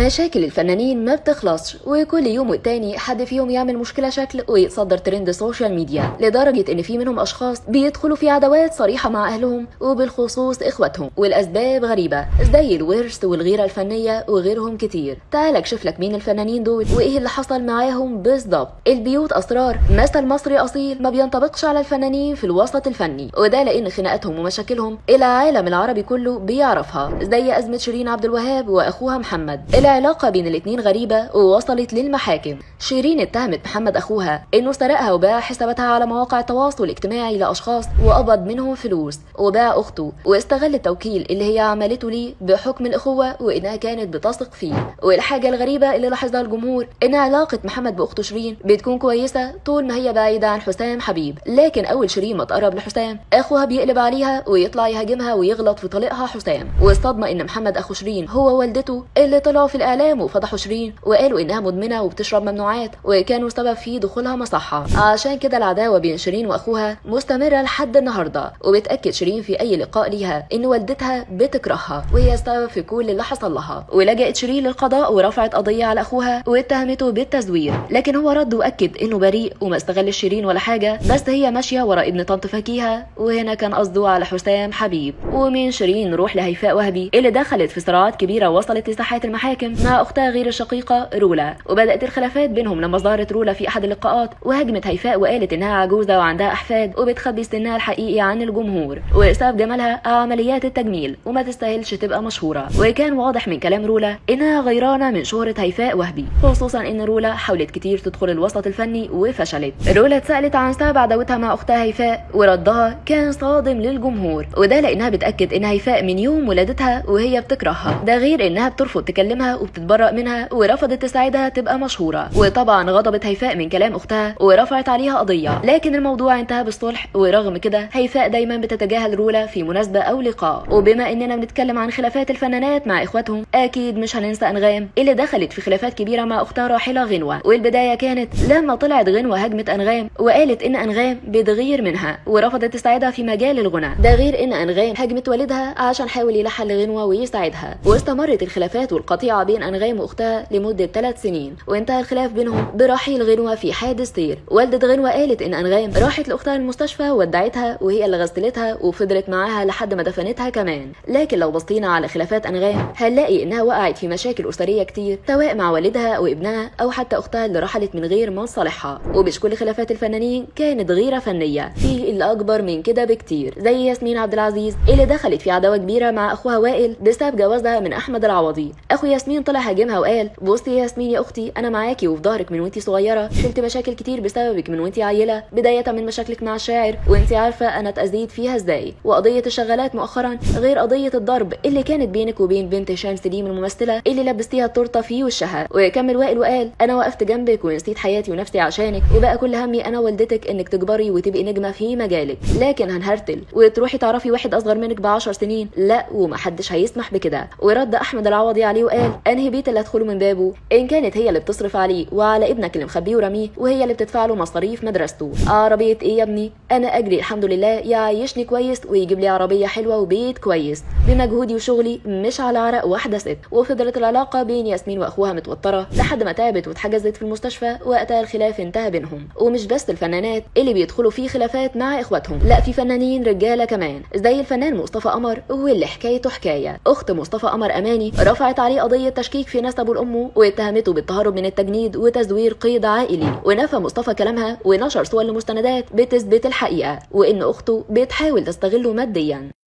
مشاكل الفنانين ما بتخلصش وكل يوم والتاني حد فيهم يعمل مشكله شكل ويتصدر ترند السوشيال ميديا لدرجه ان في منهم اشخاص بيدخلوا في عداوات صريحه مع اهلهم وبالخصوص اخواتهم والاسباب غريبه زي الورث والغيره الفنيه وغيرهم كتير تعال اكشف لك مين الفنانين دول وايه اللي حصل معاهم بالظبط البيوت اسرار مثل مصري اصيل ما بينطبقش على الفنانين في الوسط الفني وده لان خناقاتهم ومشاكلهم العالم العربي كله بيعرفها زي ازمه شيرين عبد الوهاب واخوها محمد العلاقة بين الاتنين غريبة ووصلت للمحاكم شيرين اتهمت محمد أخوها إنه سرقها وباع حساباتها على مواقع التواصل الاجتماعي لأشخاص وقبض منهم فلوس وباع أخته واستغل التوكيل اللي هي عملته ليه بحكم الأخوة وإنها كانت بتثق فيه والحاجة الغريبة اللي لاحظها الجمهور إن علاقة محمد بأخته شيرين بتكون كويسة طول ما هي بعيدة عن حسام حبيب لكن أول شيرين ما تقرب لحسام أخوها بيقلب عليها ويطلع يهاجمها ويغلط في طليقها حسام والصدمة إن محمد أخو شيرين هو والدته اللي طلعوا في الاعلام وفضحوا شيرين وقالوا انها مدمنه وبتشرب ممنوعات وكانوا سبب في دخولها مصحه عشان كده العداوه بين شيرين واخوها مستمره لحد النهارده وبتاكد شيرين في اي لقاء ليها ان والدتها بتكرهها وهي السبب في كل اللي حصل لها ولجأت شيرين للقضاء ورفعت قضيه على اخوها واتهمته بالتزوير لكن هو رد واكد انه بريء وما استغلش شيرين ولا حاجه بس هي ماشيه ورا ابن طنط فكيها وهنا كان قصده على حسام حبيب ومن شيرين نروح لهيفاء وهبي اللي دخلت في صراعات كبيره وصلت لساحات المحاكم مع اختها غير الشقيقه رولا وبدات الخلافات بينهم لما ظهرت رولا في احد اللقاءات وهاجمت هيفاء وقالت انها عجوزه وعندها احفاد وبتخبي سنها الحقيقي عن الجمهور وسبب جمالها عمليات التجميل وما تستاهلش تبقى مشهوره وكان واضح من كلام رولا انها غيرانه من شهره هيفاء وهبي خصوصا ان رولا حاولت كتير تدخل الوسط الفني وفشلت رولا اتسالت عن سبب عداوتها مع اختها هيفاء وردها كان صادم للجمهور وده لانها بتاكد ان هيفاء من يوم ولادتها وهي بتكرهها ده غير انها بترفض تكلمها وبتتبرأ منها ورفضت تساعدها تبقى مشهورة وطبعا غضبت هيفاء من كلام أختها ورفعت عليها قضية لكن الموضوع انتهى بالصلح ورغم كده هيفاء دايما بتتجاهل رولا في مناسبة أو لقاء وبما إننا بنتكلم عن خلافات الفنانات مع إخواتهم أكيد مش هننسى أنغام اللي دخلت في خلافات كبيرة مع أختها راحلة غنوة والبداية كانت لما طلعت غنوة هجمت أنغام وقالت إن أنغام بتغير منها ورفضت تساعدها في مجال الغنى ده غير إن أنغام هجمت والدها عشان حاول يلحن لغنوة ويساعدها واستمرت الخلافات والقطيعة بين أنغام وأختها لمدة ثلاث سنين وانتهى الخلاف بينهم برحيل غنوة في حادث سير والدة غنوة قالت إن أنغام راحت لأختها المستشفى ودعتها وهي اللي غسلتها وفضلت معاها لحد ما دفنتها كمان لكن لو بصينا على خلافات أنغام هنلاقي إنها وقعت في مشاكل أسرية كتير سواء مع والدها أو ابنها أو حتى أختها اللي رحلت من غير ما صالحها ومش كل خلافات الفنانين كانت غيرة فنية في اللي أكبر من كده بكتير زي ياسمين عبد العزيز اللي دخلت في عداوة كبيرة مع أخوها وائل بسبب جوازها من أحمد العوضي أخو ياسمين طلع هاجمها وقال بصي يا ياسمين يا اختي انا معاكي وفي ظهرك من وانتي صغيره شلت مشاكل كتير بسببك من وانتي عيله بدايه من مشاكلك مع الشاعر وانتي عارفه انا اتاذيت فيها ازاي وقضيه الشغالات مؤخرا غير قضيه الضرب اللي كانت بينك وبين بنت هشام سليم الممثله اللي لبستيها التورته في وشها وكمل وائل وقال انا وقفت جنبك ونسيت حياتي ونفسي عشانك وبقى كل همي انا والدتك انك تكبري وتبقي نجمه في مجالك لكن هنهرتل وتروحي تعرفي واحد اصغر منك ب 10 سنين لا ومحدش هيسمح بكده ورد احمد العوضي عليه وقال انهي بيت اللي هدخله من بابه ان كانت هي اللي بتصرف عليه وعلى ابنك اللي مخبيه ورميه وهي اللي بتدفع له مصاريف مدرسته عربيه ايه يا ابني انا اجري الحمد لله يعيشني كويس ويجيب لي عربيه حلوه وبيت كويس بمجهودي وشغلي مش على عرق واحده ست وفضلت العلاقه بين ياسمين واخوها متوتره لحد ما تعبت واتحجزت في المستشفى وقتها الخلاف انتهى بينهم ومش بس الفنانات اللي بيدخلوا في خلافات مع اخواتهم لا في فنانين رجاله كمان زي الفنان مصطفى قمر واللي حكايته حكايه اخت مصطفى قمر اماني رفعت عليه قضيه تشكيك في نسبه لامه واتهمته بالتهرب من التجنيد وتزوير قيد عائلي ونفى مصطفى كلامها ونشر صور لمستندات بتثبت الحقيقه وان اخته بتحاول تستغله ماديا